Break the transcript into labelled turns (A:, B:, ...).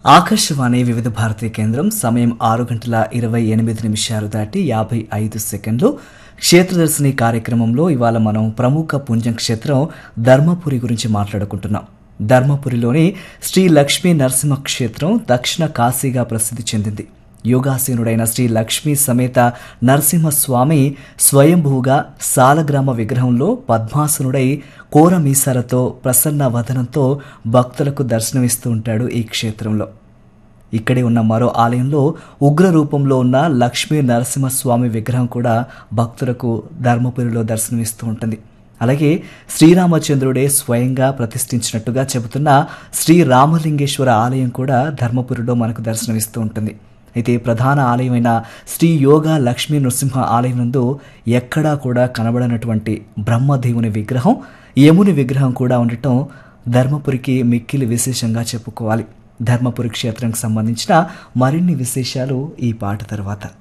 A: ఆకాశవాణి వివిధ భారతీయ కేంద్రం సమయం ఆరు గంటల ఇరవై ఎనిమిది నిమిషాలు దాటి యాభై ఐదు సెకండ్లు క్షేత్రదర్శిని కార్యక్రమంలో ఇవాళ మనం ప్రముఖ పుంజం క్షేత్రం ధర్మపురి గురించి మాట్లాడుకుంటున్నాం ధర్మపురిలోని శ్రీ లక్ష్మీ నరసింహ క్షేత్రం దక్షిణ కాశీగా ప్రసిద్ధి చెందింది యోగాసీనుడైన శ్రీ లక్ష్మీ సమేత నరసింహస్వామి స్వయంభూగా సాలగ్రామ విగ్రహంలో పద్మాసనుడై కోర మీసాలతో ప్రసన్న వదనంతో భక్తులకు దర్శనమిస్తూ ఉంటాడు ఈ క్షేత్రంలో ఇక్కడే ఉన్న మరో ఆలయంలో ఉగ్ర రూపంలో ఉన్న లక్ష్మీ నరసింహస్వామి విగ్రహం కూడా భక్తులకు ధర్మపురిలో దర్శనమిస్తూ ఉంటుంది అలాగే శ్రీరామచంద్రుడే స్వయంగా ప్రతిష్ఠించినట్టుగా చెబుతున్న శ్రీ రామలింగేశ్వర ఆలయం కూడా ధర్మపురిలో మనకు దర్శనమిస్తూ ఉంటుంది అయితే ప్రధాన ఆలయమైన శ్రీ యోగా లక్ష్మీ నృసింహ ఆలయం నందు ఎక్కడా కూడా కనబడనటువంటి బ్రహ్మదేవుని విగ్రహం యముని విగ్రహం కూడా ఉండటం ధర్మపురికి మిక్కిలి విశేషంగా చెప్పుకోవాలి ధర్మపురి క్షేత్రానికి సంబంధించిన మరిన్ని విశేషాలు ఈ పాట తర్వాత